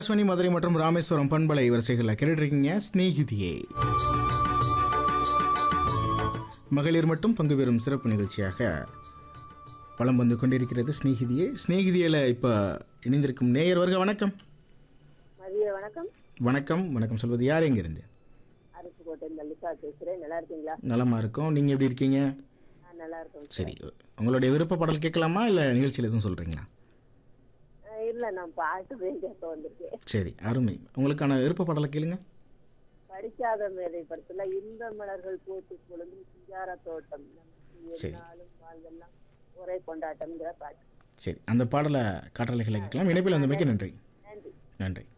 ஆகாஷ்வாணி மதுரை மற்றும் ராமேஸ்வரம் பண்பலை வரிசைகளில் கேட்டுருக்கீங்க ஸ்நேகிதியே மகளிர் மட்டும் பங்கு பெறும் சிறப்பு நிகழ்ச்சியாக வலம் வந்து கொண்டிருக்கிறது ஸ்நேகிதியே ஸ்நேகிதியில் இப்போ இணைந்திருக்கும் நேயர் வருக வணக்கம் மதிய வணக்கம் வணக்கம் வணக்கம் சொல்வது யார் எங்கிருந்து அருப்புக்கோட்டை மல்லிகா பேசுறேன் நல்லா இருக்கீங்களா நலமா இருக்கோம் நீங்கள் எப்படி இருக்கீங்க நான் நல்லா இருக்கேன் சரி உங்களுடைய விருப்ப பாடல் கேட்கலாமா இல்லை நிகழ்ச்சியில் எதுவும் சொல்கிறீங்களா அஹ் இல்ல நான் பாட்டு போய் கேட்க வந்திருக்கேன் சரி அருமை உங்களுக்கான விருப்ப பாடலை கேளுங்க படிக்காத மேதை படத்துல இந்த மலர்கள் பூத்து பொழுதும் சிங்கார தோட்டம் நமக்கு சரி. என்னாலும் வாழ்வெல்லாம் ஒரே கொண்டாட்டம்ங்கிற பாட்டு சரி அந்த பாடலை காற்றலைகளை கேட்கலாம் இணைப்பில் வந்தமைக்கு நன்றி நன்றி நன்றி